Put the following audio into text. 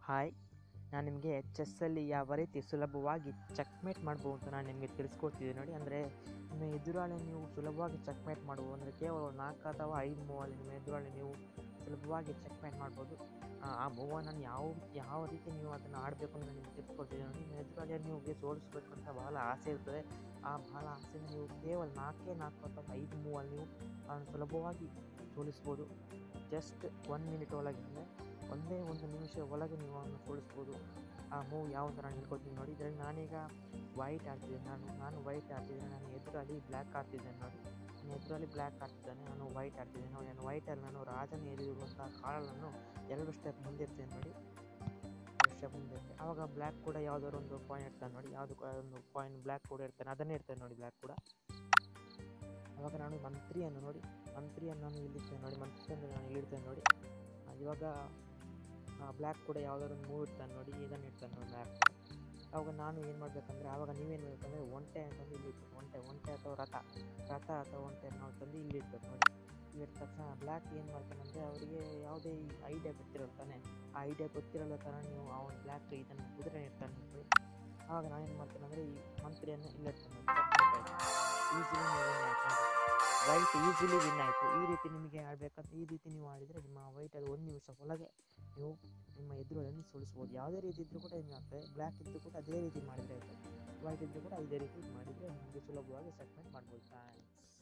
hi ನಾನು ನಿಮಗೆ ಚೆಸ್ಸಲ್ಲಿ ಯಾವ ರೀತಿ ಸುಲಭವಾಗಿ ಚೆಕ್ಮೇಟ್ ಮಾಡ್ಬೋದು ಅಂತ ನಾನು ನಿಮಗೆ ತಿಳಿಸ್ಕೊಡ್ತಿದ್ದೀನಿ ನೋಡಿ ಅಂದರೆ ನಿಮ್ಮ ಎದುರಾಳಿ ನೀವು ಸುಲಭವಾಗಿ ಚೆಕ್ಮೇಟ್ ಮಾಡ್ಬೋದು ಅಂದರೆ ಕೇವಲ ನಾಲ್ಕು ಅಥವಾ ಐದು ಮೂವಲ್ಲಿ ನಿಮ್ಮ ಎದುರಾಳಿ ನೀವು ಸುಲಭವಾಗಿ ಚೆಕ್ಮೇಟ್ ಮಾಡ್ಬೋದು ಆ- ಆ ಮೂವನ್ನು ಯಾವ ಯಾವ ರೀತಿ ನೀವು ಅದನ್ನು ಆಡಬೇಕು ಅಂತ ನಾನು ನಿಮಗೆ ತಿಳಿಸ್ಕೊಡ್ತಿದ್ದೀನಿ ನೋಡಿ ನಿಮ್ಮ ಎದುರಾಳಿಯನ್ನು ನೀವು ಸೋಲಿಸ್ಬೇಕು ಅಂತ ಬಹಳ ಆಸೆ ಇರ್ತದೆ ಆ ಬಹಳ ಆಸೆನ ನೀವು ಕೇವಲ ನಾಲ್ಕೇ ನಾಲ್ಕು ಅಥವಾ ಐದು ಮೂವಲ್ಲಿ ನೀವು ಅದನ್ನು ಸುಲಭವಾಗಿ ಸೋಲಿಸ್ಬೋದು ಜಸ್ಟ್ ಒನ್ ಮಿನಿಟ್ ಒಳಗೆ ಒಂದೇ ಒಂದು ನಿಮಿಷ ಒಳಗೆ ನೀವು ಅವನ್ನ ಸೋಲಿಸ್ಬೋದು ಆ ಮೂವ್ ಯಾವ ಥರ ನಾನು ಹೇಳ್ಕೊಡ್ತೀನಿ ನೋಡಿ ಇದರಲ್ಲಿ ನಾನೀಗ ವೈಟ್ ಆಡ್ತಿದ್ದೇನೆ ನಾನು ನಾನು ವೈಟ್ ಆಡ್ತಿದ್ದೇನೆ ನಾನು ಎದುರಲ್ಲಿ ಬ್ಲ್ಯಾಕ್ ಆಡ್ತಿದ್ದೇನೆ ನೋಡಿ ನಾನು ಎದುರಲ್ಲಿ ಬ್ಲ್ಯಾಕ್ ಆಡ್ತಿದ್ದಾನೆ ನಾನು ವೈಟ್ ಆಡ್ತಿದ್ದೇನೆ ನೋಡಿ ನಾನು ವೈಟಲ್ಲಿ ನಾನು ರಾಜನ ಎದುರಿರುವಂಥ ಕಾಳನ್ನು ಎರಡು ಸ್ಟೆಪ್ ಮುಂದೆ ಇರ್ತೇನೆ ನೋಡಿ ಎರಡು ಸ್ಟೆಪ್ ಮುಂದೆ ಇರ್ತೇನೆ ಆವಾಗ ಬ್ಲ್ಯಾಕ್ ಕೂಡ ಯಾವುದಾದ್ರು ಒಂದು ಕಾಯಿನ್ ಇರ್ತಾನೆ ನೋಡಿ ಯಾವುದು ಒಂದು ಕಾಯಿನ್ ಬ್ಲ್ಯಾಕ್ ಕೂಡ ಇರ್ತಾನೆ ಅದನ್ನೇ ಇರ್ತೇನೆ ನೋಡಿ ಬ್ಲ್ಯಾಕ್ ಕೂಡ ಆವಾಗ ನಾನು ಮಂತ್ರಿಯನ್ನು ನೋಡಿ ಮಂತ್ರಿಯನ್ನು ನಾನು ಇಲ್ಲಿರ್ತೇನೆ ನೋಡಿ ಮಂತ್ರಿಯನ್ನು ನಾನು ಇಲ್ಲಿರ್ತೇನೆ ನೋಡಿ ಆ, ಇವಾಗ ಬ್ಲ್ಯಾಕ್ ಕೂಡ ಯಾವುದಾದ್ರು ಒಂದು ಮೂವ್ ಇರ್ತಾನೆ ನೋಡಿ ಇದನ್ನು ಇರ್ತಾನೆ ನೋಡಿ ಬ್ಲ್ಯಾಕ್ ಆವಾಗ ನಾನು ಏನು ಮಾಡಬೇಕಂದ್ರೆ ಆವಾಗ ನೀವೇನು ಮಾಡಬೇಕಂದ್ರೆ ಒಂಟೆ ಅಂತಂದು ಇಲ್ಲಿ ಇರ್ಬೇಕು ಒಂಟೆ ಒಂಟೆ ಅಥವಾ ರಥ ರಥ ಅಥವಾ ಒಂಟೆ ನಾವು ತಂದು ಇಲ್ಲಿ ಇರ್ಬೇಕು ನೋಡಿ ಇಲ್ಲಿಟ್ಟ ತಕ್ಷಣ ಬ್ಲ್ಯಾಕ್ ಏನು ಮಾಡ್ತಾನಂದರೆ ಅವರಿಗೆ ಯಾವುದೇ ಐಡಿಯಾ ಗೊತ್ತಿರುತ್ತಾನೆ ಆ ಐಡಿಯಾ ಗೊತ್ತಿರಲ್ಲ ಥರ ನೀವು ಆ ಒಂದು ಬ್ಲ್ಯಾಕ್ ಇದನ್ನು ಕುದುರೆ ಇರ್ತಾನೆ ನೋಡಿ ಆವಾಗ ನಾನೇನು ಮಾಡ್ತೇನೆ ಅಂದರೆ ಈ ಮಂತ್ರಿಯನ್ನು ಇಲ್ಲಿರ್ತಾನೆ ಈಸಿಲಿ ವೈಟ್ ಈಸಿಲಿ ವಿನ್ ಆಯಿತು ಈ ರೀತಿ ನಿಮಗೆ ಆಡಬೇಕಂತ ಈ ರೀತಿ ನೀವು ಆಡಿದರೆ ನಿಮ್ಮ ವೈಟ್ ಅದು ಒಂದು ನಿಮಿಷ ಒಳಗೆ ನೀವು ನಿಮ್ಮ ಎದುರುಗಳನ್ನು ಸೋಲಿಸ್ಬೋದು ಯಾವುದೇ ರೀತಿ ಇದ್ದರೂ ಕೂಡ ನಿಮಗೆ ಆಗ್ತದೆ ಬ್ಲ್ಯಾಕ್ ಇದ್ದರೂ ಕೂಡ ಅದೇ ರೀತಿ ಮಾಡಿದರೆ ಆಯಿತು ವೈಟ್ ಇದ್ದರೂ ಕೂಡ ಇದೇ ರೀತಿ ಮಾಡಿದರೆ ನಿಮಗೆ ಸುಲಭವಾಗಿ ಸೆಟ್ಮೆಂಟ್ ಮಾಡ್ಬೋದು ಥ್ಯಾಂಕ್ಸ್